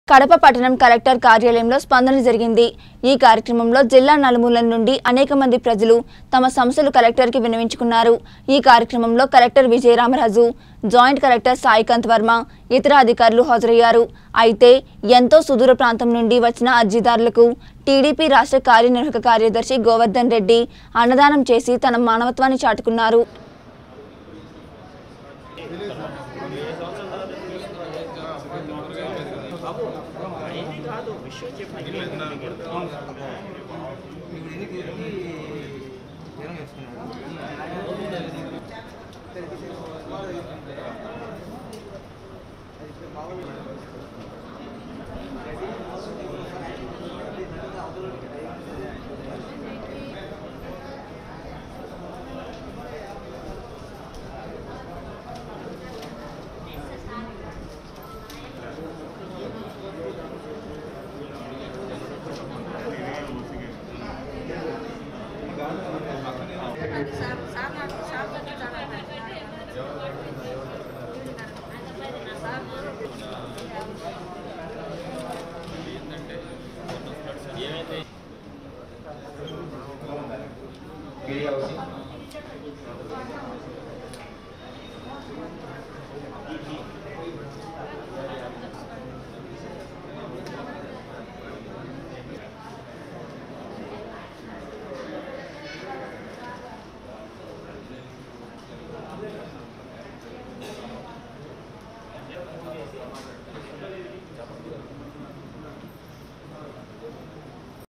కడప పట్టణం కలెక్టర్ కార్యాలయంలో స్పందన జరిగింది ఈ కార్యక్రమంలో జిల్లా నలుమూలల నుండి అనేక మంది ప్రజలు తమ సమస్యలు కలెక్టర్కి విన్నవించుకున్నారు ఈ కార్యక్రమంలో collector Vijayaramaraju joint collector Saikanth Varma ఇతర అధికారులు హాజరయ్యారు అయితే ఎంతో సుదూర ప్రాంతం నుండి వచ్చిన అర్జీదారులకు టీడీపీ రాష్ట్ర కార్యనిర్వాహక కార్యదర్శి గోవర్ధన్ రెడ్డి అన్నదానం చేసి తన మానవత్వాన్ని చాటుకున్నారు